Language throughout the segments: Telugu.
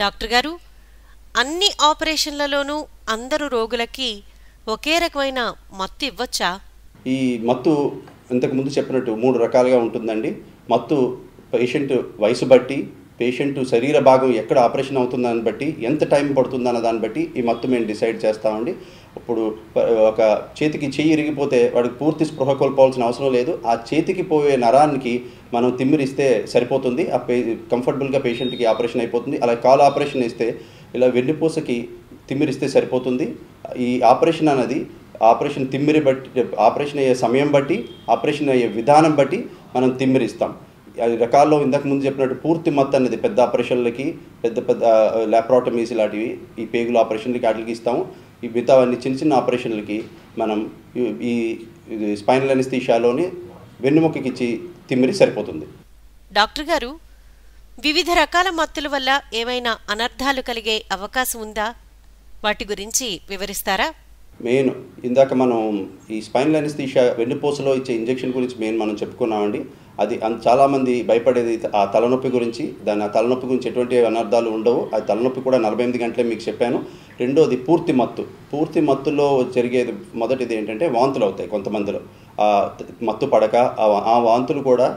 డాక్టర్ గారు అన్ని ఆపరేషన్లలోనూ అందరు రోగులకి ఒకే రకమైన మత్తు ఇవ్వచ్చా ఈ మత్తు ఇంతకుముందు చెప్పినట్టు మూడు రకాలుగా ఉంటుందండి మత్తు పేషెంట్ వయసు బట్టి పేషెంట్ శరీర భాగం ఎక్కడ ఆపరేషన్ అవుతుందని బట్టి ఎంత టైం పడుతుందన్న దాన్ని బట్టి ఈ మత్తు మేము డిసైడ్ చేస్తామండి ఇప్పుడు ప- ఒక చేతికి చెయ్యి ఇరిగిపోతే వాడికి పూర్తి స్పృహ కోల్పోవాల్సిన అవసరం లేదు ఆ చేతికి పోయే నరానికి మనం తిమ్మిరిస్తే సరిపోతుంది ఆ పే కంఫర్టబుల్గా పేషెంట్కి ఆపరేషన్ అయిపోతుంది అలా కాలు ఆపరేషన్ ఇస్తే ఇలా వెన్నుపూసకి తిమ్మిరిస్తే సరిపోతుంది ఈ ఆపరేషన్ అనేది ఆపరేషన్ తిమ్మిరి బట్టి ఆపరేషన్ అయ్యే సమయం బట్టి ఆపరేషన్ అయ్యే విధానం బట్టి మనం తిమ్మిరిస్తాం అది రకాల్లో ఇంతకు ముందు చెప్పినట్టు పూర్తి మత్తు అనేది పెద్ద ఆపరేషన్లకి పెద్ద పెద్ద ల్యాప్రాటమీస్ ఇలాంటివి ఈ పేగుల ఆపరేషన్లకి వాటికి ఇస్తాము ఈ మిగతావన్నీ చిన్న చిన్న ఆపరేషన్లకి మనం ఈ- ఈ ఇది స్పైనల్ అనస్థీషియాలోని వెన్నుముకకి ఇచ్చి తిమ్మిరి సరిపోతుంది డాక్టర్ గారు వివిధ రకాల మత్తుల వల్ల ఏమైనా అనర్థాలు కలిగే అవకాశం ఉందా వాటి గురించి వివరిస్తారా మెయిన్ ఇందాక మనం ఈ స్పైనల్ అనస్థీషియా వెన్నుపూసలో ఇచ్చే ఇంజెక్షన్ గురించి మెయిన్ మనం చెప్పుకున్నామండి అది అన్- చాలామంది భయపడేది ఆ తలనొప్పి గురించి దాని ఆ తలనొప్పి గురించి ఎటువంటి అనర్థాలు ఉండవు ఆ తలనొప్పి కూడా నలభై ఎనిమిది గంటలే మీకు చెప్పాను రెండోది పూర్తి మత్తు పూర్తి మత్తులో జరిగేది మొదటిది ఏంటంటే వాంతులు అవుతాయి కొంతమందిలో ఆ త- మత్తు పడక ఆ వా- ఆ వాంతులు కూడా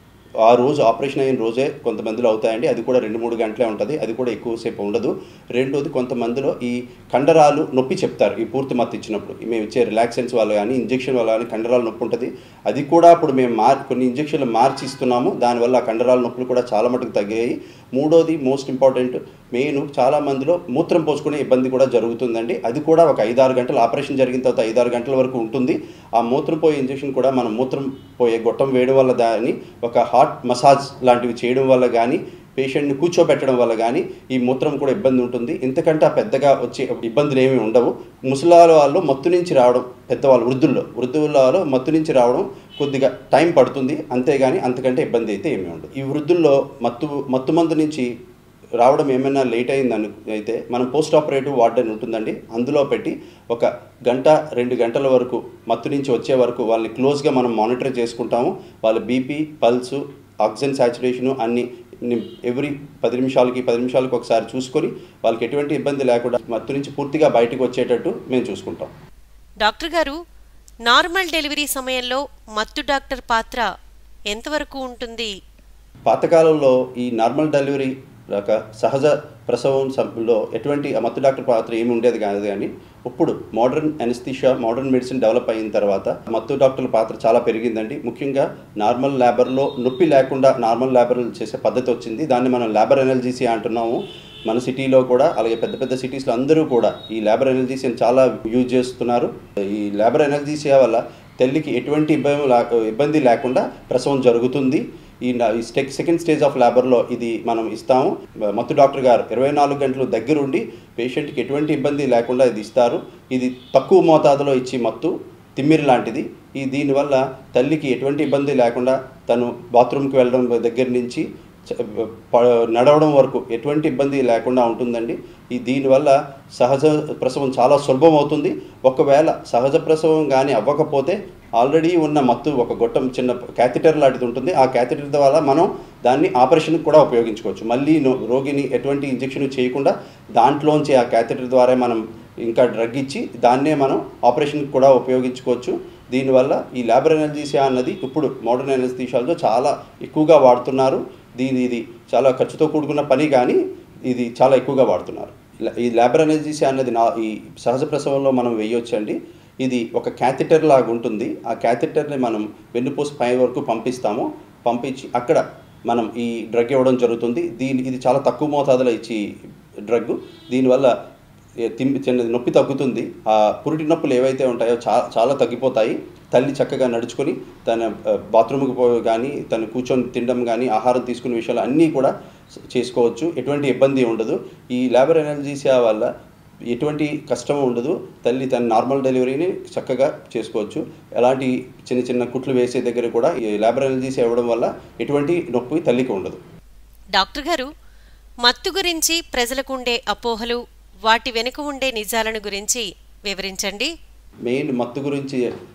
ఆ రోజు ఆపరేషన్ అయిన రోజే కొంతమందిలో అవుతాయండి అది కూడా రెండు మూడు గంటలే ఉంటుంది అది కూడా ఎక్కువసేపు ఉండదు రెండోది కొంతమందిలో ఈ కండరాలు నొప్పి చెప్తారు ఈ పూర్తి మత్తు ఇచ్చినప్పుడు మేము ఇచ్చే రిలాక్సెన్స్ వల్ల కానీ ఇంజెక్షన్ వల్ల కానీ కండరాలు నొప్పి ఉంటుంది అది కూడా అప్పుడు మేము మార్ కొన్ని ఇంజెక్షన్లు మార్చి ఇస్తున్నాము దానివల్ల ఆ కండరాల నొప్పులు కూడా చాలా మటుకు తగ్గాయి మూడోది మోస్ట్ ఇంపార్టెంట్ మెయిన్ చాలా మందిలో మూత్రం పోసుకునే ఇబ్బంది కూడా జరుగుతుందండి అది కూడా ఒక ఐదారు గంటలు ఆపరేషన్ జరిగిన తర్వాత ఐదారు గంటల వరకు ఉంటుంది ఆ మూత్రం పోయే ఇంజెక్షన్ కూడా మనం మూత్రం పోయే గొట్టం వేయడం వల్ల దాన్ని ఒక హార్ట్ మసాజ్ లాంటివి చేయడం వల్ల కానీ పేషెంట్ని కూర్చోబెట్టడం వల్ల కానీ ఈ మూత్రం కూడా ఇబ్బంది ఉంటుంది ఇంతకంటే ఆ పెద్దగా వచ్చే ఇబ్బందులు ఏమీ ఉండవు ముసలాల వాళ్ళు మత్తు నుంచి రావడం పెద్దవాళ్ళు వృద్ధుల్లో వృద్ధుల్లో మత్తు నుంచి రావడం కొద్దిగా టైం పడుతుంది అంతేగాని అంతకంటే ఇబ్బంది అయితే ఏమీ ఉండదు ఈ వృద్ధుల్లో మత్తు మత్తు మందు నుంచి రావడం ఏమైనా లేట్ అయిందని అయితే మనం పోస్ట్ ఆపరేటివ్ వార్డ్ అని ఉంటుందండి అందులో పెట్టి ఒక గంట రెండు గంటల వరకు మత్తు నుంచి వచ్చే వరకు వాళ్ళని క్లోజ్గా మనం మానిటర్ చేసుకుంటాము వాళ్ళ బీపీ పల్సు ఆక్సిజన్ సాచురేషను అన్ని ఎవ్రీ పది నిమిషాలకి పది నిమిషాలకి ఒకసారి చూసుకొని వాళ్ళకి ఎటువంటి ఇబ్బంది లేకుండా మత్తు నుంచి పూర్తిగా బయటకు వచ్చేటట్టు మేము చూసుకుంటాం డాక్టర్ గారు నార్మల్ డెలివరీ సమయంలో మత్తు డాక్టర్ పాత్ర ఎంతవరకు ఉంటుంది పాతకాలంలో ఈ నార్మల్ డెలివరీ లేక సహజ ప్రసవం సమయంలో ఎటువంటి ఆ మత్తు డాక్టర్ పాత్ర ఏమి ఉండేది కాదు కానీ ఇప్పుడు modern anaesthesia modern medicine develop అయిన తర్వాత మత్తు డాక్టర్ల పాత్ర చాలా పెరిగిందండి ముఖ్యంగా నార్మల్ ల్యాబర్లో నొప్పి లేకుండా నార్మల్ ల్యాబర్ చేసే పద్ధతి వచ్చింది దాన్ని మనం ల్యాబర్ ఎనర్జీసీ అంటున్నాము మన సిటీలో కూడా అలాగే పెద్ద పెద్ద సిటీస్లో అందరూ కూడా ఈ లేబర్ ఎనర్జీసీని చాలా యూజ్ చేస్తున్నారు ఈ లేబర్ ఎనర్జీసీ వల్ల తల్లికి ఎటువంటి ఇబ్బంది లా- ఇబ్బంది లేకుండా ప్రసవం జరుగుతుంది ఈ నా- ఈ స్టెక్ సెకండ్ స్టేజ్ ఆఫ్ లేబర్లో ఇది మనం ఇస్తాము మత్తు డాక్టర్ గారు ఇరవై నాలుగు గంటలు దగ్గరుండి పేషెంట్కి ఎటువంటి ఇబ్బంది లేకుండా ఇది ఇస్తారు ఇది తక్కువ మోతాదులో ఇచ్చి మత్తు తిమ్మిరి లాంటిది ఈ దీనివల్ల తల్లికి ఎటువంటి ఇబ్బంది లేకుండా తను బాత్రూమ్కి వెళ్ళడం దగ్గర నుంచి చ- ప- నడవడం వరకు ఎటువంటి ఇబ్బంది లేకుండా ఉంటుందండి ఈ దీనివల్ల సహజ ప్రసవం చాలా సులభం అవుతుంది ఒకవేళ సహజ ప్రసవం కానీ అవ్వకపోతే ఆల్రెడీ ఉన్న మత్తు ఒక గొట్టం చిన్న క్యాథిటర్ లాంటిది ఉంటుంది ఆ క్యాథిటర్ ద్వారా మనం దాన్ని ఆపరేషన్కి కూడా ఉపయోగించుకోవచ్చు మళ్ళీ నో- రోగిని ఎటువంటి ఇంజెక్షన్ చేయకుండా దాంట్లోంచి ఆ క్యాథిటర్ ద్వారా మనం ఇంకా డ్రగ్ ఇచ్చి దాన్నే మనం ఆపరేషన్కి కూడా ఉపయోగించుకోవచ్చు దీనివల్ల ఈ లేబర్ ఎనర్జీసియా అన్నది ఇప్పుడు మోడర్న్ ఎనర్జీషియాలో చాలా ఎక్కువగా వాడుతున్నారు దీని ఇది చాలా ఖర్చుతో కూడుకున్న పని కానీ ఇది చాలా ఎక్కువగా వాడుతున్నారు ఇలా- ఈ లేబర్ ఎనర్జీసియా అన్నది నా ఈ సహజ ప్రసవంలో మనం వేయొచ్చండి ఇది ఒక క్యాథిటర్ లాగా ఉంటుంది ఆ క్యాథిటర్ని మనం వెన్నుపూస పై వరకు పంపిస్తాము పంపించి అక్కడ మనం ఈ డ్రగ్ ఇవ్వడం జరుగుతుంది దీని ఇది చాలా తక్కువ మోతాదులో ఇచ్చి డ్రగ్ దీనివల్ల ఏ తిమ్మి చిన్న నొప్పి తగ్గుతుంది ఆ పురిటి నొప్పులు ఏవైతే ఉంటాయో చా చాలా తగ్గిపోతాయి తల్లి చక్కగా నడుచుకొని తన ఆ, బాత్రూమ్కి పో కానీ తను కూర్చొని తినడం కానీ ఆహారం తీసుకునే విషయాలు అన్నీ కూడా స- చేసుకోవచ్చు ఎటువంటి ఇబ్బంది ఉండదు ఈ లేబర్ ఎనర్జీసియా వల్ల ఎటువంటి కష్టం ఉండదు తల్లి తన నార్మల్ డెలివరీని చక్కగా చేసుకోవచ్చు ఎలాంటి చిన్న చిన్న కుట్లు వేసే దగ్గర కూడా ఈ లేబర్ ఎనర్జీసియా ఇవ్వడం వల్ల ఎటువంటి నొప్పి తల్లికి ఉండదు డాక్టర్ గారు మత్తు గురించి ప్రజలకుండే అపోహలు వాటి వెనుక ఉండే నిజాలను గురించి వివరించండి మెయిన్ మత్తు గురించి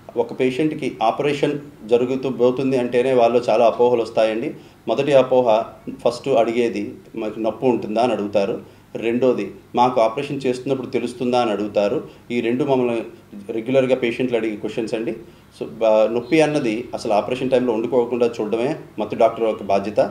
ఒక పేషెంట్కి ఆపరేషన్ జరుగుతూ పోతుంది అంటేనే వాళ్ళు చాలా అపోహలు వస్తాయండి మొదటి అపోహ ఫస్ట్ అడిగేది మాకు నొప్పి ఉంటుందా అని అడుగుతారు రెండోది మాకు ఆపరేషన్ చేస్తున్నప్పుడు తెలుస్తుందా అని అడుగుతారు ఈ రెండు మమ్మల్ని రెగ్యులర్గా పేషెంట్లు అడిగే క్వశ్చన్స్ అండి సో బా- నొప్పి అన్నది అసలు ఆపరేషన్ టైంలో వండుకోకుండా చూడడమే మత్తు డాక్టర్ యొక్క బాధ్యత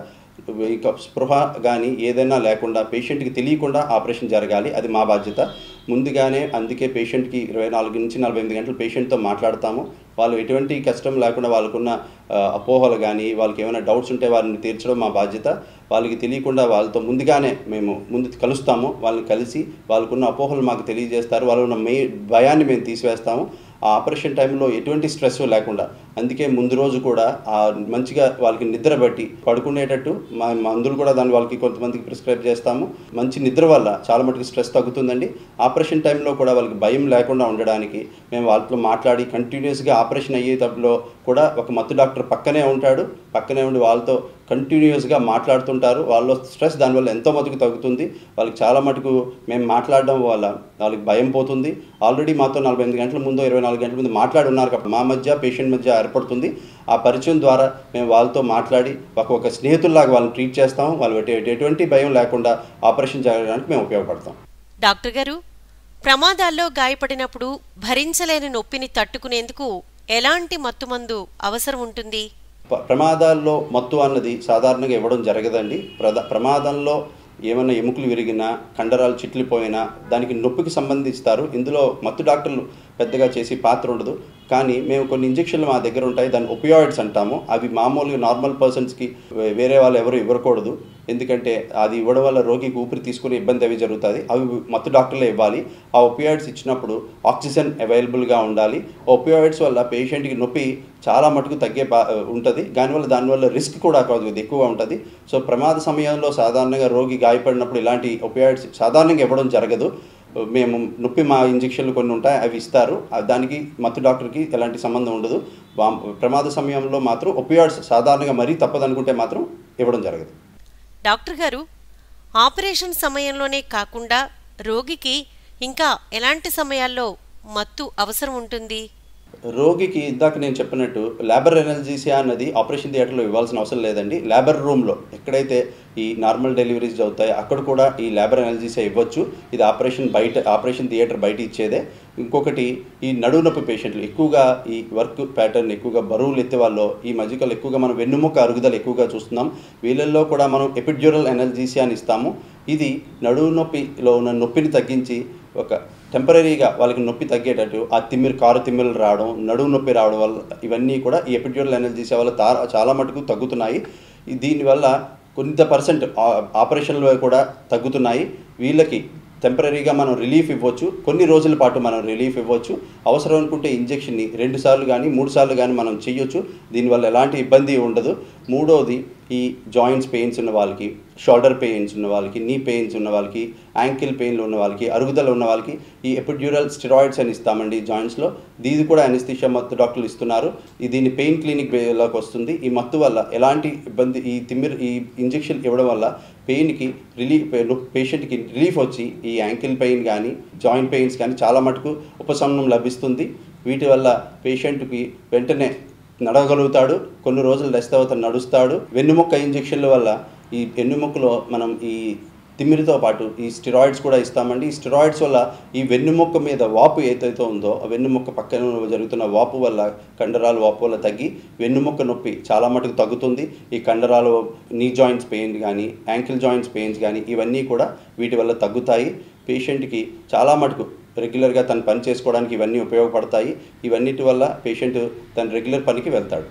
ఇక స్పృహ కానీ ఏదైనా లేకుండా పేషెంట్కి తెలియకుండా ఆపరేషన్ జరగాలి అది మా బాధ్యత ముందుగానే అందుకే పేషెంట్కి ఇరవై నాలుగు నుంచి నలభై ఎనిమిది గంటలు పేషెంట్తో మాట్లాడతాము వాళ్ళు ఎటువంటి కష్టం లేకుండా వాళ్ళకున్న ఆ, అపోహలు కానీ వాళ్ళకి ఏమైనా డౌట్స్ ఉంటే వారిని తీర్చడం మా బాధ్యత వాళ్ళకి తెలియకుండా వాళ్ళతో ముందుగానే మేము ముందు కలుస్తాము వాళ్ళని కలిసి వాళ్ళకున్న అపోహలు మాకు తెలియజేస్తారు వాళ్ళు ఉన్న మే భయాన్ని మేము తీసివేస్తాము ఆ ఆపరేషన్ టైంలో ఎటువంటి స్ట్రెస్ లేకుండా అందుకే ముందు రోజు కూడా ఆ మంచిగా వాళ్ళకి నిద్ర బట్టి పడుకునేటట్టు మా మందులు కూడా దాన్ని వాళ్ళకి కొంతమందికి ప్రిస్క్రైబ్ చేస్తాము మంచి నిద్ర వల్ల చాలా మటుకు స్ట్రెస్ తగ్గుతుందండి ఆపరేషన్ టైంలో కూడా వాళ్ళకి భయం లేకుండా ఉండడానికి మేము వాళ్ళతో మాట్లాడి కంటిన్యూస్గా ఆపరేషన్ అయ్యేటప్పుడు కూడా ఒక మత్తు డాక్టర్ పక్కనే ఉంటాడు పక్కనే ఉండి వాళ్ళతో కంటిన్యూస్గా మాట్లాడుతుంటారు వాళ్ళలో స్ట్రెస్ దానివల్ల ఎంతో మటుకు తగ్గుతుంది వాళ్ళకి చాలా మటుకు మేము మాట్లాడడం వల్ల వాళ్ళకి భయం పోతుంది ఆల్రెడీ మాతో నలభై ఎనిమిది గంటల ముందు ఇరవై నాలుగు గంటల ముందు మాట్లాడి ఉన్నారు కాబట్టి మా మధ్య పేషెంట్ మధ్య ఏర్పడుతుంది ఆ పరిచయం ద్వారా మేము వాళ్ళతో మాట్లాడి ఒక ఒక స్నేహితుల్లాగా వాళ్ళని ట్రీట్ చేస్తాం వాళ్ళు ఎటు- ఎటువంటి భయం లేకుండా ఆపరేషన్ జరగడానికి మేము ఉపయోగపడతాం డాక్టర్ గారు ప్రమాదాల్లో గాయపడినప్పుడు భరించలేని నొప్పిని తట్టుకునేందుకు ఎలాంటి మత్తుమందు అవసరం ఉంటుంది ప- ప్రమాదాల్లో మత్తు అన్నది సాధారణంగా ఇవ్వడం జరగదండి ప్రద ప్రమాదంలో ఏమైనా ఎముకలు విరిగినా కండరాలు చిట్లిపోయినా దానికి నొప్పికి సంబంధిస్తారు ఇందులో మత్తు డాక్టర్లు పెద్దగా చేసి పాత్ర ఉండదు కానీ మేము కొన్ని ఇంజెక్షన్లు మా దగ్గర ఉంటాయి దాన్ని ఒపియాయిడ్స్ అంటాము అవి మామూలుగా నార్మల్ పర్సన్స్కి వే- వేరే వాళ్ళు ఎవరు ఇవ్వకూడదు ఎందుకంటే అది ఇవ్వడం వల్ల రోగికి ఊపిరి తీసుకునే ఇబ్బంది అవి జరుగుతుంది అవి మత్తు డాక్టర్లే ఇవ్వాలి ఆ ఒపియాయిడ్స్ ఇచ్చినప్పుడు ఆక్సిజన్ అవైలబుల్గా ఉండాలి ఒపియాయిడ్స్ వల్ల పేషెంట్కి నొప్పి చాలా మటుకు తగ్గే బా ఉంటుంది దానివల్ల దానివల్ల రిస్క్ కూడా కొద్దిగా ఎక్కువగా ఉంటుంది సో ప్రమాద సమయంలో సాధారణంగా రోగి గాయపడినప్పుడు ఇలాంటి ఒపియాయిడ్స్ సాధారణంగా ఇవ్వడం జరగదు మేము నొప్పి మా ఇంజెక్షన్లు కొన్ని ఉంటాయి అవి ఇస్తారు ఆ దానికి మత్తు డాక్టర్కి ఎలాంటి సంబంధం ఉండదు వా- ప్రమాద సమయంలో మాత్రం ఒపియాయిడ్స్ సాధారణంగా మరీ తప్పదనుకుంటే మాత్రం ఇవ్వడం జరగదు డాక్టర్ గారు ఆపరేషన్ సమయంలోనే కాకుండా రోగికి ఇంకా ఎలాంటి సమయాల్లో మత్తు అవసరం ఉంటుంది రోగికి ఇందాక నేను చెప్పినట్టు లేబర్ ఎనర్జీసియా అన్నది ఆపరేషన్ థియేటర్లో ఇవ్వాల్సిన అవసరం లేదండి లేబర్ రూమ్లో ఎక్కడైతే ఈ నార్మల్ డెలివరీస్ అవుతాయో అక్కడ కూడా ఈ లేబర్ ఎనర్జీసియా ఇవ్వచ్చు ఇది ఆపరేషన్ బయట ఆపరేషన్ థియేటర్ బయట ఇచ్చేదే ఇంకొకటి ఈ నడువు నొప్పి పేషెంట్లు ఎక్కువగా ఈ వర్క్ ప్యాటర్న్ ఎక్కువగా బరువులు ఎత్తే వాళ్ళు ఈ మధ్యకాలం ఎక్కువగా మనం వెన్నుముక్క అరుగుదల ఎక్కువగా చూస్తున్నాం వీళ్ళల్లో కూడా మనం ఎపిడ్యూరల్ ఎనర్జీసియా అని ఇస్తాము ఇది నడువు నొప్పిలో ఉన్న నొప్పిని తగ్గించి ఒక టెంపరీగా వాళ్ళకి నొప్పి తగ్గేటట్టు ఆ తిమ్మిరి కారు తిమ్మిలు రావడం నడువు నొప్పి రావడం వల్ల ఇవన్నీ కూడా ఈ ఎపిడ్యూరల్ ఎనర్జీస్ వల్ల తా చాలా మటుకు తగ్గుతున్నాయి ఈ దీనివల్ల కొంత పర్సెంట్ ఆపరేషన్లో కూడా తగ్గుతున్నాయి వీళ్ళకి టెంపరీగా మనం రిలీఫ్ ఇవ్వచ్చు కొన్ని రోజుల పాటు మనం రిలీఫ్ ఇవ్వచ్చు అవసరం అనుకుంటే ఇంజెక్షన్ని రెండు సార్లు కానీ మూడు సార్లు కానీ మనం చేయొచ్చు దీనివల్ల ఎలాంటి ఇబ్బంది ఉండదు మూడోది ఈ జాయింట్స్ పెయిన్స్ ఉన్న వాళ్ళకి షోల్డర్ పెయిన్స్ ఉన్న వాళ్ళకి నీ పెయిన్స్ ఉన్న వాళ్ళకి యాంకిల్ పెయిన్లు ఉన్న వాళ్ళకి అరుగుదల ఉన్న వాళ్ళకి ఈ ఎపిడ్యూరల్ స్టెరాయిడ్స్ అని ఇస్తామండి జాయింట్స్లో దీది కూడా అనస్థిషియా మత్తు డాక్టర్లు ఇస్తున్నారు ఈ దీన్ని పెయిన్ క్లినిక్ లోకి వస్తుంది ఈ మత్తు వల్ల ఎలాంటి ఇబ్బంది ఈ తిమ్మిరి ఈ ఇంజెక్షన్ ఇవ్వడం వల్ల పెయిన్కి రిలీఫ్ పేషెంట్కి రిలీఫ్ వచ్చి ఈ యాంకిల్ పెయిన్ కానీ జాయింట్ పెయిన్స్ కానీ చాలా మటుకు ఉపశమనం లభిస్తుంది వీటి వల్ల పేషెంట్కి వెంటనే నడవగలుగుతాడు కొన్ని రోజులు రెస్ట్ తర్వాత నడుస్తాడు వెన్నుముక్క ఇంజెక్షన్ల వల్ల ఈ వెన్నుముక్కలో మనం ఈ తిమ్మిరితో పాటు ఈ స్టిరాయిడ్స్ కూడా ఇస్తామండి ఈ స్టిరాయిడ్స్ వల్ల ఈ వెన్నుముక్క మీద వాపు ఏదైతే ఉందో ఆ వెన్నుముక్క పక్కన జరుగుతున్న వాపు వల్ల కండరాలు వాపు వల్ల తగ్గి వెన్నుముక్క నొప్పి చాలా మటుకు తగ్గుతుంది ఈ కండరాలు నీ జాయింట్స్ పెయిన్ కానీ యాంకిల్ జాయింట్స్ పెయిన్స్ కానీ ఇవన్నీ కూడా వీటి వల్ల తగ్గుతాయి పేషెంట్కి చాలా మటుకు రెగ్యులర్గా తన పని చేసుకోవడానికి ఇవన్నీ ఉపయోగపడతాయి ఇవన్నిటి వల్ల పేషెంట్ తన రెగ్యులర్ పనికి వెళ్తాడు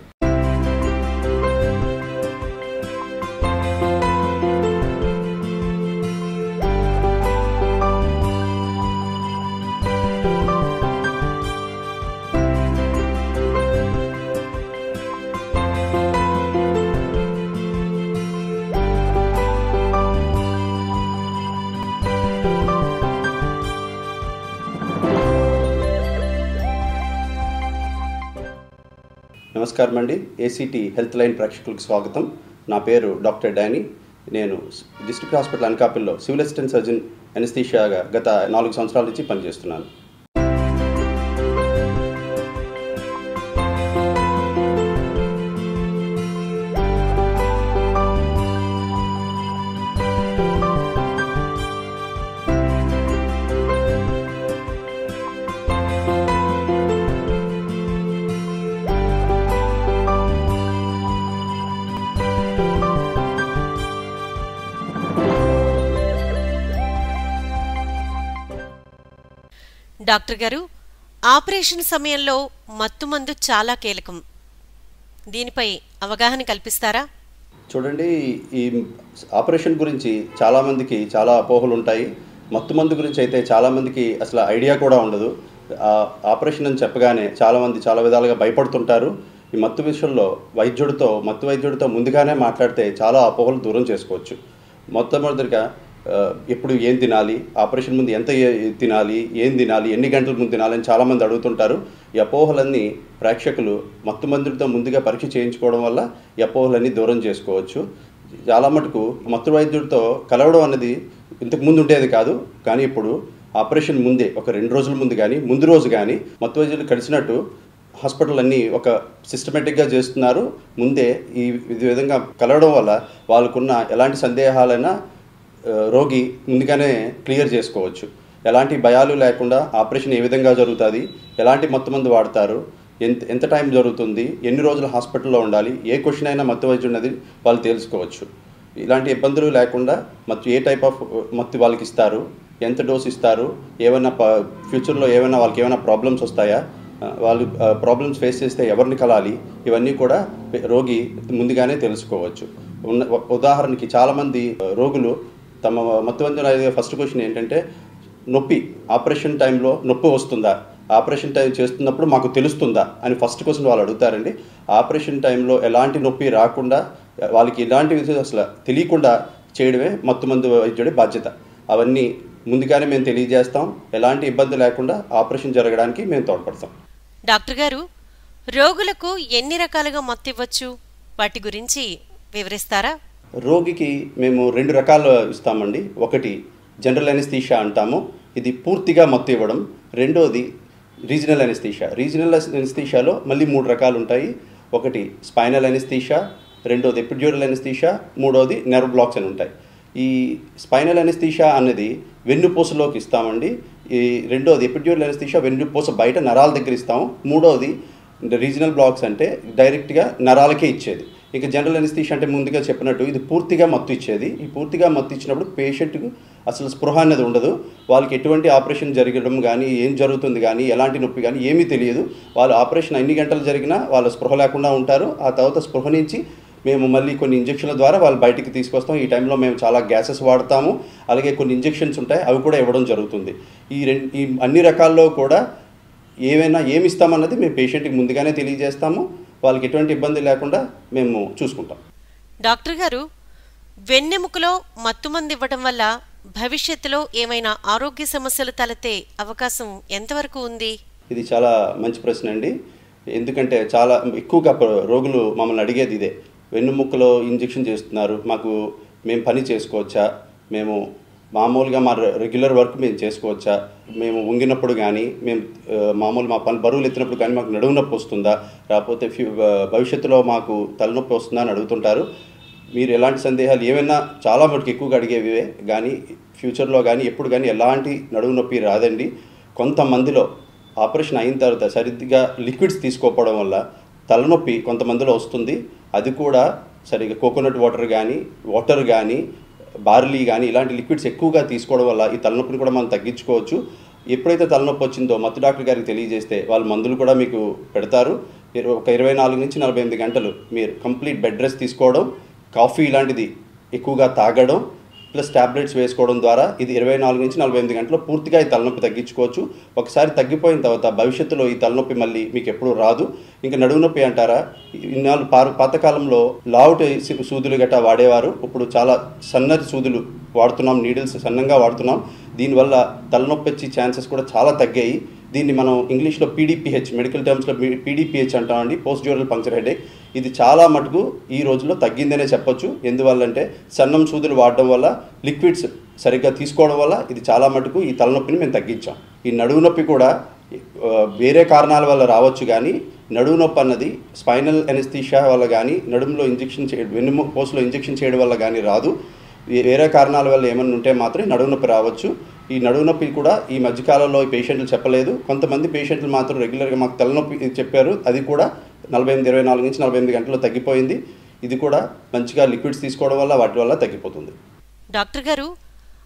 నమస్కారం అండి ఏసీటీ హెల్త్ లైన్ ప్రేక్షకులకు స్వాగతం నా పేరు డాక్టర్ డానీ నేను డిస్ట్రిక్ట్ హాస్పిటల్ అనకాపల్లిలో సివిల్ అసిస్టెంట్ సర్జన్ ఎనస్థీషియాగా గత నాలుగు సంవత్సరాల నుంచి పనిచేస్తున్నాను డాక్టర్ గారు ఆపరేషన్ సమయంలో మత్తుమందు చాలా కీలకం దీనిపై అవగాహన కల్పిస్తారా చూడండి ఈ ఆపరేషన్ గురించి చాలామందికి చాలా అపోహలు ఉంటాయి మత్తు మందు గురించి అయితే చాలామందికి అసలు ఐడియా కూడా ఉండదు ఆ ఆపరేషన్ అని చెప్పగానే చాలామంది చాలా విధాలుగా భయపడుతుంటారు ఈ మత్తు విషయంలో వైద్యుడితో మత్తు వైద్యుడితో ముందుగానే మాట్లాడితే చాలా అపోహలు దూరం చేసుకోవచ్చు మొట్టమొదటిగా ఆ, ఎప్పుడు ఏం తినాలి ఆపరేషన్ ముందు ఎంత ఏ- తినాలి ఏం తినాలి ఎన్ని గంటల ముందు తినాలి అని చాలామంది అడుగుతుంటారు ఈ అపోహలన్నీ ప్రేక్షకులు మత్తు మందులతో ముందుగా పరీక్ష చేయించుకోవడం వల్ల ఈ అపోహలన్నీ దూరం చేసుకోవచ్చు చాలా మటుకు మత్తు వైద్యుడితో కలవడం అన్నది ఇంతకు ముందు ఉండేది కాదు కానీ ఇప్పుడు ఆపరేషన్ ముందే ఒక రెండు రోజుల ముందు కానీ ముందు రోజు కానీ మత్తు వైద్యులు కలిసినట్టు హాస్పిటల్ అన్నీ ఒక సిస్టమేటిక్గా చేస్తున్నారు ముందే ఈ ఈ విధంగా కలవడం వల్ల వాళ్ళకున్న ఎలాంటి సందేహాలైనా ఆ, రోగి ముందుగానే క్లియర్ చేసుకోవచ్చు ఎలాంటి భయాలు లేకుండా ఆపరేషన్ ఏ విధంగా జరుగుతుంది ఎలాంటి మత్తు మందు వాడతారు ఎంత ఎంత టైం జరుగుతుంది ఎన్ని రోజులు హాస్పిటల్లో ఉండాలి ఏ క్వశ్చన్ అయినా మత్తు వైద్యుడు ఉన్నది వాళ్ళు తెలుసుకోవచ్చు ఇలాంటి ఇబ్బందులు లేకుండా మత్తు ఏ టైప్ ఆఫ్ మత్తు వాళ్ళకి ఇస్తారు ఎంత డోస్ ఇస్తారు ఏమైనా ప ఫ్యూచర్లో ఏమైనా వాళ్ళకి ఏమైనా ప్రాబ్లమ్స్ వస్తాయా ఆ, వాళ్ళు ప్రాబ్లమ్స్ ఫేస్ చేస్తే ఎవరిని కలాలి ఇవన్నీ కూడా రోగి ముందుగానే తెలుసుకోవచ్చు ఉన్న ఉదాహరణకి చాలామంది ఆ, రోగులు తమ మత్తువంతుల ఫస్ట్ క్వశ్చన్ ఏంటంటే నొప్పి ఆపరేషన్ టైంలో నొప్పి వస్తుందా ఆపరేషన్ టైం చేస్తున్నప్పుడు మాకు తెలుస్తుందా అని ఫస్ట్ క్వశ్చన్ వాళ్ళు అడుగుతారండి ఆపరేషన్ టైంలో ఎలాంటి నొప్పి రాకుండా వాళ్ళకి ఎలాంటి విషయాలు అసలు తెలియకుండా చేయడమే మత్తుమందు వైద్యుడి బాధ్యత అవన్నీ ముందుగానే మేము తెలియజేస్తాం ఎలాంటి ఇబ్బంది లేకుండా ఆపరేషన్ జరగడానికి మేము తోడ్పడతాం డాక్టర్ గారు రోగులకు ఎన్ని రకాలుగా మత్తు ఇవ్వచ్చు వాటి గురించి వివరిస్తారా రోగికి మేము రెండు రకాలు ఇస్తామండి ఒకటి జనరల్ ఎనస్థీషియా అంటాము ఇది పూర్తిగా మత్తు ఇవ్వడం రెండోది రీజనల్ ఎనస్థీషియా రీజనల్ ఎనస్థీషియాలో మళ్ళీ మూడు రకాలు ఉంటాయి ఒకటి స్పైనల్ ఎనస్థీషియా రెండోది ఎపిడ్యూరల్ ఎనస్థీషియా మూడోది నెర్వ్ బ్లాక్స్ అని ఉంటాయి ఈ స్పైనల్ ఎనస్థీషియా అనేది వెన్నుపూసలోకి ఇస్తామండి ఈ రెండోది ఎపిడ్యూరల్ ఎనస్థీషియా వెన్నుపూస బయట నరాల దగ్గర ఇస్తాము మూడోది రీజనల్ బ్లాక్స్ అంటే డైరెక్ట్గా నరాలకే ఇచ్చేది ఇక జనరల్ ఎనస్థీషియా అంటే ముందుగా చెప్పినట్టు ఇది పూర్తిగా మత్తు ఇచ్చేది ఈ పూర్తిగా మత్తు ఇచ్చినప్పుడు పేషెంట్కు అసలు స్పృహ అనేది ఉండదు వాళ్ళకి ఎటువంటి ఆపరేషన్ జరగడం కానీ ఏం జరుగుతుంది కానీ ఎలాంటి నొప్పి కానీ ఏమీ తెలియదు వాళ్ళు ఆపరేషన్ ఎన్ని గంటలు జరిగినా వాళ్ళు స్పృహ లేకుండా ఉంటారు ఆ తర్వాత స్పృహ నుంచి మేము మళ్ళీ కొన్ని ఇంజక్షన్ల ద్వారా వాళ్ళు బయటికి తీసుకొస్తాం ఈ టైంలో మేము చాలా గ్యాసెస్ వాడతాము అలాగే కొన్ని ఇంజెక్షన్స్ ఉంటాయి అవి కూడా ఇవ్వడం జరుగుతుంది ఈ రెండు ఈ అన్ని రకాల్లో కూడా ఏమైనా ఏమి ఇస్తామన్నది మేము పేషెంట్కి ముందుగానే తెలియజేస్తాము వాళ్ళకి ఎటువంటి ఇబ్బంది లేకుండా మేము చూసుకుంటాం డాక్టర్ గారు వెన్నెముకలో మత్తుమంది ఇవ్వడం వల్ల భవిష్యత్తులో ఏమైనా ఆరోగ్య సమస్యలు తలెత్తే అవకాశం ఎంతవరకు ఉంది ఇది చాలా మంచి ప్రశ్న అండి ఎందుకంటే చాలా ఎక్కువగా ప్ర- రోగులు మమ్మల్ని అడిగేది ఇదే వెన్నుముక్కలో ఇంజెక్షన్ చేస్తున్నారు మాకు మేము పని చేసుకోవచ్చా మేము మామూలుగా మా రె- రెగ్యులర్ వర్క్ మేము చేసుకోవచ్చా మేము వంగినప్పుడు కానీ మేము ఆ, మామూలు మా పని బరువులు ఎత్తినప్పుడు కానీ మాకు నడువు నొప్పి వస్తుందా లేకపోతే ఫ్యూ ఆ, భవిష్యత్తులో మాకు తలనొప్పి వస్తుందా అని అడుగుతుంటారు మీరు ఎలాంటి సందేహాలు ఏమైనా చాలా మటుకు ఎక్కువగా అడిగేవివే కానీ ఫ్యూచర్లో కానీ ఎప్పుడు కానీ ఎలాంటి నడువు నొప్పి రాదండి కొంతమందిలో ఆపరేషన్ అయిన తర్వాత సరిగ్గా లిక్విడ్స్ తీసుకోకపోవడం వల్ల తలనొప్పి కొంతమందిలో వస్తుంది అది కూడా సరిగ్గా కోకోనట్ వాటర్ కానీ వాటర్ కానీ బార్లీ కానీ ఇలాంటి లిక్విడ్స్ ఎక్కువగా తీసుకోవడం వల్ల ఈ తలనొప్పిని కూడా మనం తగ్గించుకోవచ్చు ఎప్పుడైతే తలనొప్పి వచ్చిందో మత్తు డాక్టర్ గారికి తెలియజేస్తే వాళ్ళ మందులు కూడా మీకు పెడతారు ఇర- ఒక ఇరవై నాలుగు నుంచి నలభై ఎనిమిది గంటలు మీరు కంప్లీట్ బెడ్ రెస్ట్ తీసుకోవడం కాఫీ ఇలాంటిది ఎక్కువగా తాగడం ప్లస్ టాబ్లెట్స్ వేసుకోవడం ద్వారా ఇది ఇరవై నాలుగు నుంచి నలభై ఎనిమిది గంటల్లో పూర్తిగా ఈ తలనొప్పి తగ్గించుకోవచ్చు ఒకసారి తగ్గిపోయిన తర్వాత భవిష్యత్తులో ఈ తలనొప్పి మళ్ళీ మీకు ఎప్పుడూ రాదు ఇంకా నడువు నొప్పి అంటారా ఇన్నాళ్ళు పాత పాతకాలంలో లావుటి సి- సూదులు గట్టా వాడేవారు ఇప్పుడు చాలా సన్నటి సూదులు వాడుతున్నాం నీడిల్స్ సన్నంగా వాడుతున్నాం దీనివల్ల తలనొప్పి వచ్చే ఛాన్సెస్ కూడా చాలా తగ్గాయి దీన్ని మనం ఇంగ్లీష్లో పీడీపీహెచ్ మెడికల్ టర్మ్స్లో పీడీపీహెచ్ అంటామండి పోస్ట్ డ్యూరల్ పంక్చర్ హెడేక్ ఇది చాలా మటుకు ఈ రోజుల్లో తగ్గిందనే చెప్పొచ్చు ఎందువల్లంటే సన్నం సూదులు వాడడం వల్ల లిక్విడ్స్ సరిగ్గా తీసుకోవడం వల్ల ఇది చాలా మటుకు ఈ తలనొప్పిని మేము తగ్గించాం ఈ నడువు నొప్పి కూడా ఆ, వేరే కారణాల వల్ల రావచ్చు కానీ నడువు నొప్పి అన్నది స్పైనల్ ఎనస్థీషియా వల్ల కానీ నడుములో ఇంజెక్షన్ చేయడం వెన్నుము పోసులో ఇంజెక్షన్ చేయడం వల్ల కానీ రాదు వే- వేరే కారణాల వల్ల ఏమైనా ఉంటే మాత్రం ఈ నడువు నొప్పి రావచ్చు ఈ నడువు నొప్పి కూడా ఈ మధ్యకాలంలో ఈ పేషెంట్లు చెప్పలేదు కొంతమంది పేషెంట్లు మాత్రం రెగ్యులర్గా మాకు తలనొప్పి చెప్పారు అది కూడా నలభై ఎనిమిది ఇరవై నాలుగు నుంచి నలభై ఎనిమిది గంటల్లో తగ్గిపోయింది ఇది కూడా మంచిగా లిక్విడ్స్ తీసుకోవడం వల్ల వాటి వల్ల తగ్గిపోతుంది డాక్టర్ గారు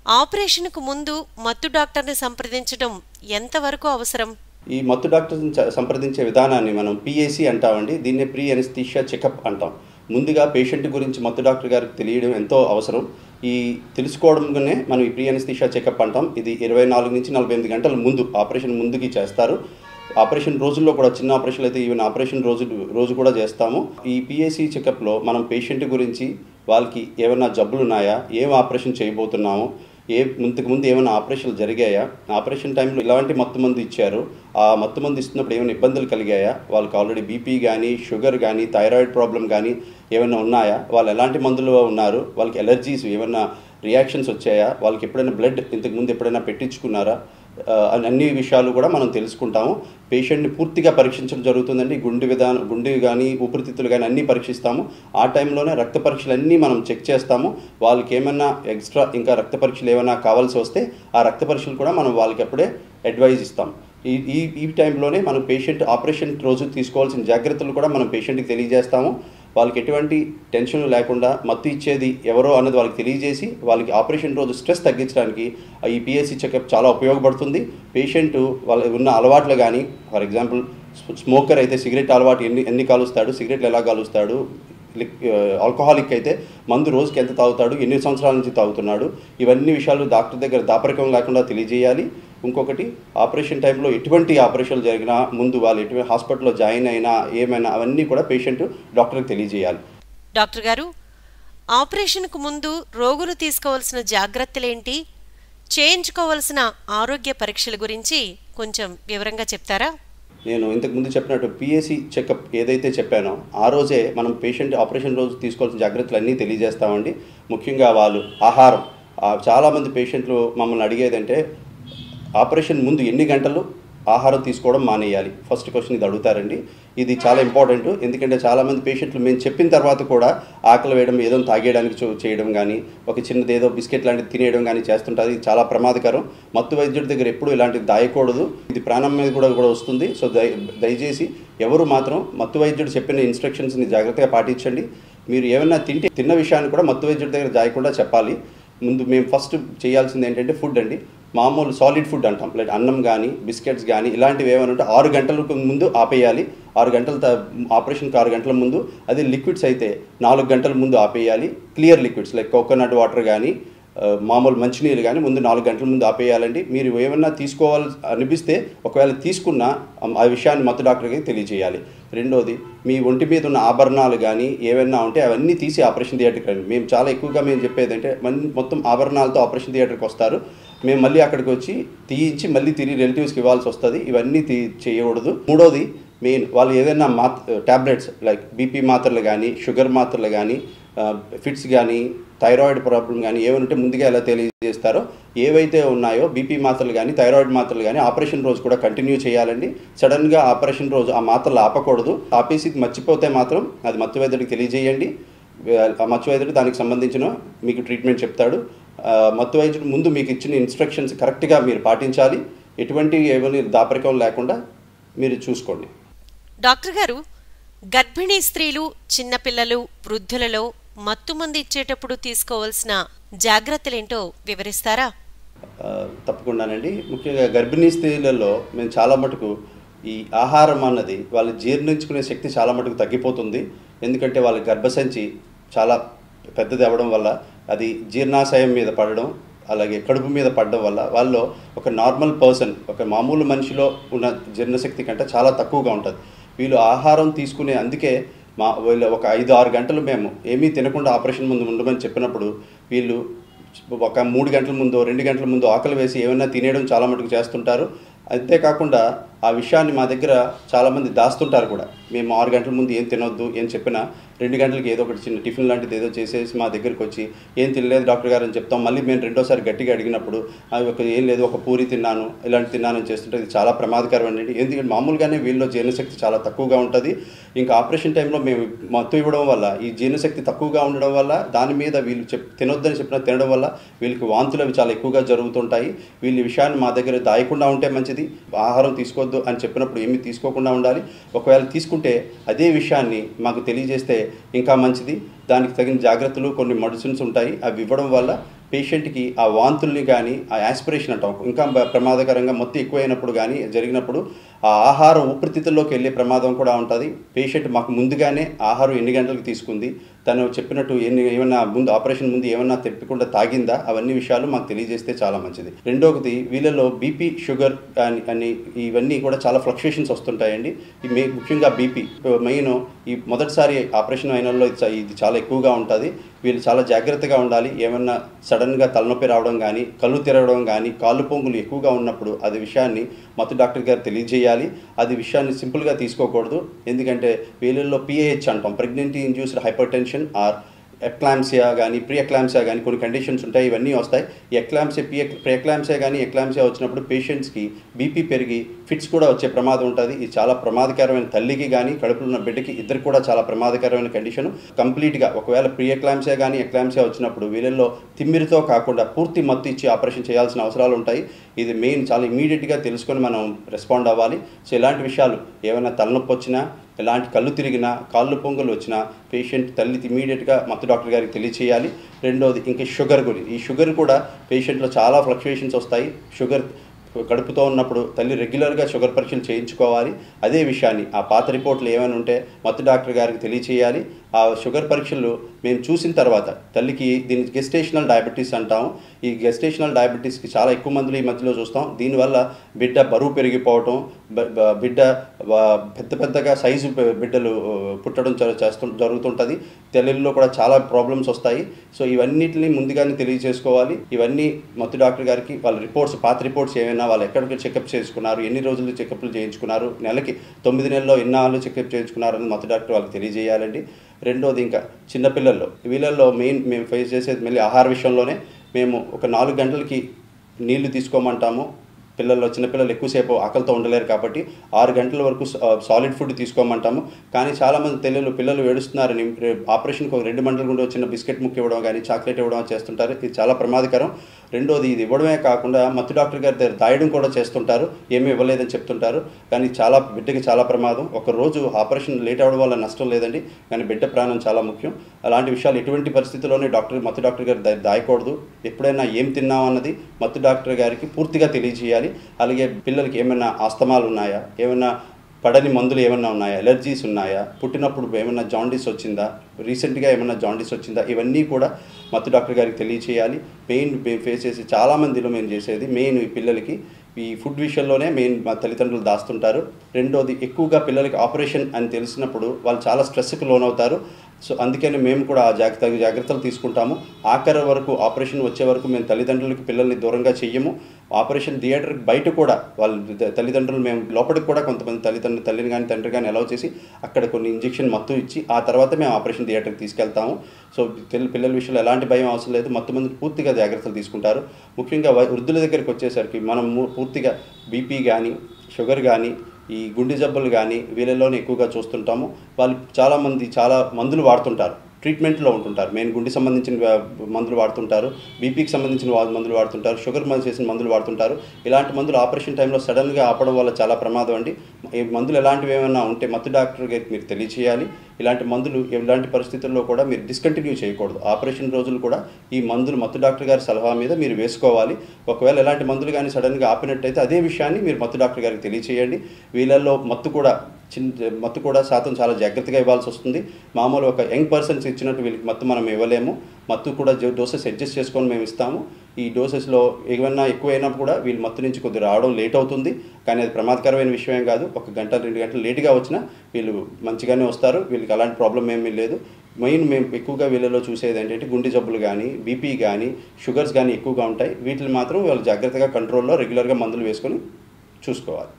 ఆపరేషన్కు ముందు మత్తు డాక్టర్ని సంప్రదించడం ఎంతవరకు అవసరం ఈ మత్తు డాక్టర్ని చ- సంప్రదించే విధానాన్ని మనం పిఏసి అంటామండి దీన్నే ప్రీ ఎనస్థీషియా చెకప్ అంటాం ముందుగా పేషెంట్ గురించి మత్తు డాక్టర్ గారికి తెలియడం ఎంతో అవసరం ఈ తెలుసుకోవడంగానే మనం ఈ ప్రీ ఎనస్థీషియా చెకప్ అంటాం ఇది ఇరవై నాలుగు నుంచి నలభై ఎనిమిది గంటల ముందు ఆపరేషన్ ముందుకి చేస్తారు ఆపరేషన్ రోజుల్లో కూడా చిన్న ఆపరేషన్ అయితే ఈవెన్ ఆపరేషన్ రోజు రోజు కూడా చేస్తాము ఈ పిఎస్సి చెకప్లో మనం పేషెంట్ గురించి వాళ్ళకి ఏమైనా జబ్బులు ఉన్నాయా ఏం ఆపరేషన్ చేయబోతున్నాము ఏ ఇంతకు ముందు ఏమైనా ఆపరేషన్లు జరిగాయా ఆపరేషన్ టైంలో ఇలాంటి మత్తు మందు ఇచ్చారు ఆ మత్తు మందు ఇస్తున్నప్పుడు ఏమైనా ఇబ్బందులు కలిగాయా వాళ్ళకి ఆల్రెడీ బీపీ కానీ షుగర్ కానీ థైరాయిడ్ ప్రాబ్లం కానీ ఏమైనా ఉన్నాయా వాళ్ళు ఎలాంటి మందులు ఉన్నారు వాళ్ళకి ఎలర్జీస్ ఏమైనా రియాక్షన్స్ వచ్చాయా వాళ్ళకి ఎప్పుడైనా బ్లడ్ ఇంతకు ముందు ఎప్పుడైనా పెట్టించుకున్నారా ఆ, అని అన్ని విషయాలు కూడా మనం తెలుసుకుంటాము పేషెంట్ని పూర్తిగా పరీక్షించడం జరుగుతుందండి గుండె విధానం గుండె కానీ ఊపిరితిత్తులు కానీ అన్నీ పరీక్షిస్తాము ఆ టైంలోనే రక్త పరీక్షలు అన్నీ మనం చెక్ చేస్తాము వాళ్ళకి ఏమైనా ఎక్స్ట్రా ఇంకా రక్త పరీక్షలు ఏమైనా కావాల్సి వస్తే ఆ రక్త పరీక్షలు కూడా మనం వాళ్ళకి అప్పుడే అడ్వైజ్ ఇస్తాం ఈ ఈ ఈ టైంలోనే మనం పేషెంట్ ఆపరేషన్ రోజు తీసుకోవాల్సిన జాగ్రత్తలు కూడా మనం పేషెంట్కి తెలియజేస్తాము వాళ్ళకి ఎటువంటి టెన్షన్ లేకుండా మత్తు ఇచ్చేది ఎవరో అన్నది వాళ్ళకి తెలియజేసి వాళ్ళకి ఆపరేషన్ రోజు స్ట్రెస్ తగ్గించడానికి ఈ పిఎస్సి చెకప్ చాలా ఉపయోగపడుతుంది పేషెంట్ వాళ్ళ ఉన్న అలవాట్లు కానీ ఫర్ ఎగ్జాంపుల్ స్మోకర్ అయితే సిగరెట్ అలవాటు ఎన్ని ఎన్ని కాలుస్తాడు సిగరెట్లు ఎలా కాలుస్తాడు లిక్ ఆల్కహాలిక్ అయితే మందు రోజుకి ఎంత తాగుతాడు ఎన్ని సంవత్సరాల నుంచి తాగుతున్నాడు ఇవన్నీ విషయాలు డాక్టర్ దగ్గర దాపరికం లేకుండా తెలియజేయాలి ఇంకొకటి ఆపరేషన్ టైంలో ఎటువంటి ఆపరేషన్లు జరిగినా ముందు వాళ్ళు ఎటువంటి హాస్పిటల్లో జాయిన్ అయినా ఏమైనా అవన్నీ కూడా పేషెంట్ డాక్టర్కి తెలియజేయాలి డాక్టర్ గారు ఆపరేషన్కు ముందు రోగులు తీసుకోవాల్సిన జాగ్రత్తలేంటి చేయించుకోవాల్సిన ఆరోగ్య పరీక్షల గురించి కొంచెం వివరంగా చెప్తారా నేను ఇంతకు ముందు చెప్పినట్టు పిఎస్సి చెకప్ ఏదైతే చెప్పానో ఆ రోజే మనం పేషెంట్ ఆపరేషన్ రోజు తీసుకోవాల్సిన జాగ్రత్తలు అన్నీ తెలియజేస్తామండి ముఖ్యంగా వాళ్ళు ఆహారం ఆ, చాలామంది పేషెంట్లు మమ్మల్ని అడిగేదంటే ఆపరేషన్ ముందు ఎన్ని గంటలు ఆహారం తీసుకోవడం మానేయాలి ఫస్ట్ క్వశ్చన్ ఇది అడుగుతారండి ఇది చాలా ఇంపార్టెంట్ ఎందుకంటే చాలామంది పేషెంట్లు మేము చెప్పిన తర్వాత కూడా ఆకలి వేయడం ఏదో తాగేయడానికి చూ- చేయడం కానీ ఒక చిన్నది ఏదో బిస్కెట్ లాంటిది తినేయడం కానీ చేస్తుంటుంది ఇది చాలా ప్రమాదకరం మత్తు వైద్యుడి దగ్గర ఎప్పుడు ఇలాంటిది దాయకూడదు ఇది ప్రాణం మీద కూడా కూడా వస్తుంది సో దయ దయచేసి ఎవరు మాత్రం మత్తు వైద్యుడు చెప్పిన ఇన్స్ట్రక్షన్స్ని జాగ్రత్తగా పాటించండి మీరు ఏమైనా తింటే తిన్న విషయాన్ని కూడా మత్తు వైద్యుడి దగ్గర జాయకుండా చెప్పాలి ముందు మేము ఫస్ట్ చేయాల్సింది ఏంటంటే ఫుడ్ అండి మామూలు సాలిడ్ ఫుడ్ అంటాం లైక్ అన్నం కానీ బిస్కెట్స్ కానీ ఇలాంటివి ఏమైనా ఉంటే ఆరు గంటలకు ముందు ఆపేయాలి ఆరు గంటల త- ఆపరేషన్కి ఆరు గంటల ముందు అదే లిక్విడ్స్ అయితే నాలుగు గంటల ముందు ఆపేయాలి clear liquids like coconut water కానీ ఆ, మామూలు మంచినీళ్ళు కానీ ముందు నాలుగు గంటల ముందు ఆపేయాలండి మీరు ఏమన్నా తీసుకోవాలి అనిపిస్తే ఒకవేళ తీసుకున్నా ఆ- ఆ విషయాన్ని మత్తు డాక్టర్కి తెలియజేయాలి రెండోది మీ ఒంటి మీద ఉన్న ఆభరణాలు కానీ ఏమైనా ఉంటే అవన్నీ తీసి ఆపరేషన్ థియేటర్కి రండి మేము చాలా ఎక్కువగా మేము చెప్పేది అంటే మన్- మొత్తం ఆభరణాలతో ఆపరేషన్ థియేటర్కి వస్తారు మేము మళ్ళీ అక్కడికి వచ్చి తీయించి మళ్ళీ తిరిగి రిలేటివ్స్కి ఇవ్వాల్సి వస్తుంది ఇవన్నీ తీ చేయకూడదు మూడోది మెయిన్ వాళ్ళు ఏదైనా మాత్ టాబ్లెట్స్ లైక్ బీపీ మాత్రలు కానీ షుగర్ మాత్రలు కానీ ఫిట్స్ కానీ థైరాయిడ్ ప్రాబ్లం కానీ ఏమంటే ముందుగా ఎలా తెలియజేస్తారో ఏవైతే ఉన్నాయో బీపీ మాత్రలు కానీ థైరాయిడ్ మాత్రలు కానీ ఆపరేషన్ రోజు కూడా కంటిన్యూ చేయాలండి సడన్గా ఆపరేషన్ రోజు ఆ మాత్రలు ఆపకూడదు ఆపేసి మర్చిపోతే మాత్రం అది మత్తు వైద్యుడికి తెలియజేయండి ఆ మత్తు వైద్యుడు దానికి సంబంధించిన మీకు ట్రీట్మెంట్ చెప్తాడు ఆ, మత్తు వైద్యుడు ముందు మీకు ఇచ్చిన ఇన్స్ట్రక్షన్స్ కరెక్ట్గా మీరు పాటించాలి ఎటువంటి ఏమైనా దాపరికం లేకుండా మీరు చూసుకోండి డాక్టర్ గారు గర్భిణీ స్త్రీలు చిన్నపిల్లలు వృద్ధులలో మత్తుమందు ఇచ్చేటప్పుడు తీసుకోవాల్సిన జాగ్రత్తలేంటో వివరిస్తారా ఆ, తప్పకుండానండి ముఖ్యంగా గర్భిణీ స్త్రీలలో మేము చాలా మటుకు ఈ ఆహారం అన్నది వాళ్ళు జీర్ణించుకునే శక్తి చాలా మటుకు తగ్గిపోతుంది ఎందుకంటే వాళ్ళ గర్భసంచి చాలా పెద్దది అవ్వడం వల్ల అది జీర్ణాశయం మీద పడడం అలాగే కడుపు మీద పడడం వల్ల వాళ్ళు ఒక నార్మల్ పర్సన్ ఒక మామూలు మనిషిలో ఉన్న జీర్ణశక్తి కంటే చాలా తక్కువగా ఉంటుంది వీళ్ళు ఆహారం తీసుకునే అందుకే మా వీళ్ళు ఒక ఐదు ఆరు గంటలు మేము ఏమీ తినకుండా ఆపరేషన్ ముందు ఉండమని చెప్పినప్పుడు వీళ్ళు ఒక మూడు గంటల ముందు రెండు గంటల ముందు ఆకలి వేసి ఏమైనా తినేయడం చాలా మటుకు చేస్తుంటారు అంతేకాకుండా ఆ విషయాన్ని మా దగ్గర చాలామంది దాస్తుంటారు కూడా మేము ఆరు గంటల ముందు ఏం తినొద్దు ఏం చెప్పినా రెండు గంటలకి ఏదో ఒకటి చిన్న టిఫిన్ లాంటిది ఏదో చేసేసి మా దగ్గరికి వచ్చి ఏం తినలేదు డాక్టర్ గారు అని చెప్తాం మళ్ళీ మేము రెండోసారి గట్టిగా అడిగినప్పుడు "ఆ, ఒక ఏం లేదు ఒక పూరి తిన్నాను ఇలాంటి తిన్నానని చేస్తుంటే ఇది చాలా ప్రమాదకరం అండి ఎందుకంటే మామూలుగానే వీళ్ళలో జీర్ణశక్తి చాలా తక్కువగా ఉంటుంది ఇంకా ఆపరేషన్ టైంలో మేము మత్తు ఇవ్వడం వల్ల ఈ జీర్ణశక్తి తక్కువగా ఉండడం వల్ల దాని మీద వీళ్ళు చెప్ తినొద్దని చెప్పిన తినడం వల్ల వీళ్ళకి వాంతులు అవి చాలా ఎక్కువగా జరుగుతుంటాయి వీళ్ళ ఈ విషయాన్ని మా దగ్గర దాయకుండా ఉంటే మంచిది ఆహారం తీసుకోవద్దు అని చెప్పినప్పుడు ఏమీ తీసుకోకుండా ఉండాలి ఒకవేళ తీసుకుంటే అదే విషయాన్ని మాకు తెలియజేస్తే ఇంకా మంచిది దానికి తగిన జాగ్రత్తలు కొన్ని మెడిసిన్స్ ఉంటాయి అవి ఇవ్వడం వల్ల పేషెంట్కి ఆ వాంతుల్ని కానీ ఆ యాస్పిరేషన్ అంటాం ఇంకా బ- ప్రమాదకరంగా మొత్తం ఎక్కువైనప్పుడు కానీ జరిగినప్పుడు ఆ ఆహారం ఊపిరితిత్తుల్లోకి వెళ్ళే ప్రమాదం కూడా ఉంటుంది పేషెంట్ మాకు ముందుగానే ఆహారం ఎన్ని గంటలకు తీసుకుంది తను చెప్పినట్టు ఎన్ని ఏమన్నా ముందు ఆపరేషన్ ముందు ఏమన్నా తెప్పకుండా తాగిందా అవన్నీ విషయాలు మాకు తెలియజేస్తే చాలా మంచిది రెండోది వీళ్ళలో బీపీ షుగర్ అని అని ఇవన్నీ కూడా చాలా ఫ్లక్చుయేషన్స్ వస్తుంటాయండి ఈ మే ముఖ్యంగా బీపీ మెయిన్ ఈ మొదటిసారి ఆపరేషన్ అయిన వాళ్ళలో ఇది చా- ఇది చాలా ఎక్కువగా ఉంటుంది వీళ్ళు చాలా జాగ్రత్తగా ఉండాలి ఏమన్నా సడన్గా తలనొప్పి రావడం కానీ కళ్ళు తిరగడం కానీ కాళ్ళు పొంగులు ఎక్కువగా ఉన్నప్పుడు అది విషయాన్ని మత్తు డాక్టర్ గారు తెలియజేయాలి అది విషయాన్ని సింపుల్గా తీసుకోకూడదు ఎందుకంటే వీళ్ళల్లో పిఏహెచ్ అంటాం pregnancy induced hypertension or eclampsia కానీ ప్రీ ఎక్లాంసియా కానీ కొన్ని కండిషన్స్ ఉంటాయి ఇవన్నీ వస్తాయి ఈ ఎక్లాంసియా పి ప్రీ ఎక్లాంసియా కానీ ఎక్లాంసియా వచ్చినప్పుడు పేషెంట్స్కి బీపీ పెరిగి ఫిట్స్ కూడా వచ్చే ప్రమాదం ఉంటుంది ఇది చాలా ప్రమాదకరమైన తల్లికి కానీ కడుపులో ఉన్న బిడ్డకి ఇద్దరికి కూడా చాలా ప్రమాదకరమైన కండిషన్ కంప్లీట్గా ఒకవేళ ప్రీ ఎక్లాంసియా కానీ ఎక్లాంసియా వచ్చినప్పుడు వీళ్ళల్లో తిమ్మిరితో కాకుండా పూర్తి మత్తు ఇచ్చి ఆపరేషన్ చేయాల్సిన అవసరాలు ఉంటాయి ఇది మెయిన్ చాలా ఇమీడియట్గా తెలుసుకొని మనం రెస్పాండ్ అవ్వాలి సో ఇలాంటి విషయాలు ఏమైనా తలనొప్పి వచ్చినా ఎలాంటి కళ్ళు తిరిగినా కాళ్ళు పొంగులు వచ్చినా పేషెంట్ తల్లి ఇమీడియట్గా మత్తు డాక్టర్ గారికి తెలియచేయాలి రెండోది ఇంకా షుగర్ గురించి ఈ షుగర్ కూడా పేషెంట్లో చాలా ఫ్లక్చుయేషన్స్ వస్తాయి షుగర్ కడుపుతో ఉన్నప్పుడు తల్లి రెగ్యులర్గా షుగర్ పరీక్షలు చేయించుకోవాలి అదే విషయాన్ని ఆ పాత రిపోర్ట్లు ఏమైనా ఉంటే మత్తు డాక్టర్ గారికి తెలియచేయాలి ఆ షుగర్ పరీక్షలు మేము చూసిన తర్వాత తల్లికి దీన్ని గెస్టేషనల్ డయాబెటీస్ అంటాము ఈ గెస్టేషనల్ డయాబెటీస్కి చాలా ఎక్కువ మందిలో ఈ మధ్యలో చూస్తాం దీనివల్ల బిడ్డ బరువు పెరిగిపోవటం బ- బ- బిడ్డ వ- పెద్ద పెద్దగా సైజు బ- బిడ్డలు ఆ, పుట్టడం జరు- చేస్తు జరుగుతుంటుంది తల్లిలో కూడా చాలా ప్రాబ్లమ్స్ వస్తాయి సో ఇవన్నిటిని ముందుగానే తెలియజేసుకోవాలి ఇవన్నీ మత్తు డాక్టర్ గారికి వాళ్ళ రిపోర్ట్స్ పాత రిపోర్ట్స్ ఏమైనా వాళ్ళు ఎక్కడికి చెకప్ చేసుకున్నారు ఎన్ని రోజులు చెకప్లు చేయించుకున్నారు నెలకి తొమ్మిది నెలల్లో ఎన్నాళ్ళు చెకప్ చేయించుకున్నారు అని మత్తు డాక్టర్ వాళ్ళకి తెలియజేయాలండి రెండోది ఇంకా చిన్నపిల్లల్లో వీళ్ళల్లో మెయిన్ మేము ఫేస్ చేసేది మళ్ళీ ఆహార విషయంలోనే మేము ఒక నాలుగు గంటలకి నీళ్లు తీసుకోమంటాము పిల్లల్లో చిన్నపిల్లలు ఎక్కువసేపు ఆకలితో ఉండలేరు కాబట్టి ఆరు గంటల వరకు సాలిడ్ ఫుడ్ తీసుకోమంటాము కానీ చాలామంది తెలియలు పిల్లలు ఏడుస్తున్నారని రే- ఆపరేషన్కి ఒక రెండు మంటలు గుండా వచ్చిన బిస్కెట్ ముక్క ఇవ్వడం కానీ చాక్లెట్ ఇవ్వడం చేస్తుంటారు ఇది చాలా ప్రమాదకరం రెండోది ఇది ఇవ్వడమే కాకుండా మత్తు డాక్టర్ గారి దగ్గర దాయడం కూడా చేస్తుంటారు ఏమీ ఇవ్వలేదని చెప్తుంటారు కానీ చాలా బిడ్డకి చాలా ప్రమాదం ఒక రోజు ఆపరేషన్ లేట్ అవ్వడం వల్ల నష్టం లేదండి కానీ బిడ్డ ప్రాణం చాలా ముఖ్యం అలాంటి విషయాలు ఎటువంటి పరిస్థితుల్లోనే డాక్టర్ మత్తు డాక్టర్ గారు దా- దాయకూడదు ఎప్పుడైనా ఏం తిన్నాం అన్నది మత్తు డాక్టర్ గారికి పూర్తిగా తెలియజేయాలి అలాగే పిల్లలకి ఏమైనా ఆస్తమాలు ఉన్నాయా ఏమైనా పడని మందులు ఏమైనా ఉన్నాయా ఎలర్జీస్ ఉన్నాయా పుట్టినప్పుడు ఏమైనా జాండీస్ వచ్చిందా రీసెంట్గా ఏమైనా జాండీస్ వచ్చిందా ఇవన్నీ కూడా మత్తు డాక్టర్ గారికి తెలియచేయాలి మెయిన్ ఫేస్ చేసి చాలామందిలో మేము చేసేది మెయిన్ ఈ పిల్లలకి ఈ ఫుడ్ విషయంలోనే మెయిన్ మా తల్లిదండ్రులు దాస్తుంటారు రెండోది ఎక్కువగా పిల్లలకి ఆపరేషన్ అని తెలిసినప్పుడు వాళ్ళు చాలా స్ట్రెస్కి లోనవుతారు సో అందుకని మేము కూడా ఆ జాగ్రత్త జాగ్రత్తలు తీసుకుంటాము ఆఖరి వరకు ఆపరేషన్ వచ్చే వరకు మేము తల్లిదండ్రులకి పిల్లల్ని దూరంగా చెయ్యము ఆపరేషన్ థియేటర్ బయట కూడా వాళ్ళ త- తల్లిదండ్రులు మేము లోపలికి కూడా కొంతమంది తల్లిదండ్రులు తల్లిని కానీ తండ్రి కానీ అలౌ చేసి అక్కడ కొన్ని ఇంజెక్షన్ మత్తు ఇచ్చి ఆ తర్వాత మేము ఆపరేషన్ థియేటర్కి తీసుకెళ్తాము సో తెల్- పిల్లల విషయంలో ఎలాంటి భయం అవసరం లేదు మొత్తం మంది పూర్తిగా జాగ్రత్తలు తీసుకుంటారు ముఖ్యంగా వై- వృద్ధుల దగ్గరికి వచ్చేసరికి మనం ము- పూర్తిగా బీపీ కానీ షుగర్ కానీ ఈ గుండె జబ్బులు కానీ వీళ్ళలోనే ఎక్కువగా చూస్తుంటాము వాళ్ళు చాలామంది చాలా మందులు వాడుతుంటారు ట్రీట్మెంట్లో ఉంటుంటారు మెయిన్ గుండె సంబంధించిన వా- మందులు వాడుతుంటారు బీపీకి సంబంధించిన వా- మందులు వాడుతుంటారు షుగర్ మందు చేసిన మందులు వాడుతుంటారు ఇలాంటి మందులు ఆపరేషన్ టైంలో సడన్గా ఆపడం వల్ల చాలా ప్రమాదం అండి ఈ మందులు ఎలాంటివి ఏమైనా ఉంటే మత్తు డాక్టర్ గారికి మీరు తెలియచేయాలి ఇలాంటి మందులు ఎలాంటి పరిస్థితుల్లో కూడా మీరు డిస్కంటిన్యూ చేయకూడదు ఆపరేషన్ రోజులు కూడా ఈ మందులు మత్తు డాక్టర్ గారి సలహా మీద మీరు వేసుకోవాలి ఒకవేళ ఎలాంటి మందులు కానీ సడన్గా ఆపినట్టయితే అదే విషయాన్ని మీరు మత్తు డాక్టర్ గారికి తెలియచేయండి వీళ్ళల్లో మత్తు కూడా చిన్న మత్తు కూడా శాతం చాలా జాగ్రత్తగా ఇవ్వాల్సి వస్తుంది మామూలు ఒక యంగ్ పర్సన్స్ ఇచ్చినట్టు వీళ్ళకి మత్తు మనం ఇవ్వలేము మత్తు కూడా డోసెస్ అడ్జస్ట్ చేసుకొని మేము ఇస్తాము ఈ డోసెస్లో ఏమన్నా ఎక్కువైనా కూడా వీళ్ళు మత్తు నుంచి కొద్దిగా రావడం లేట్ అవుతుంది కానీ అది ప్రమాదకరమైన విషయం ఏం కాదు ఒక గంట రెండు గంటలు లేట్గా వచ్చినా వీళ్ళు మంచిగానే వస్తారు వీళ్ళకి అలాంటి ప్రాబ్లం ఏమీ లేదు మెయిన్ మేము ఎక్కువగా వీళ్ళలో చూసేది ఏంటంటే గుండె జబ్బులు కానీ బీపీ కానీ షుగర్స్ కానీ ఎక్కువగా ఉంటాయి వీటిని మాత్రం వాళ్ళు జాగ్రత్తగా కంట్రోల్లో రెగ్యులర్గా మందులు వేసుకొని చూసుకోవాలి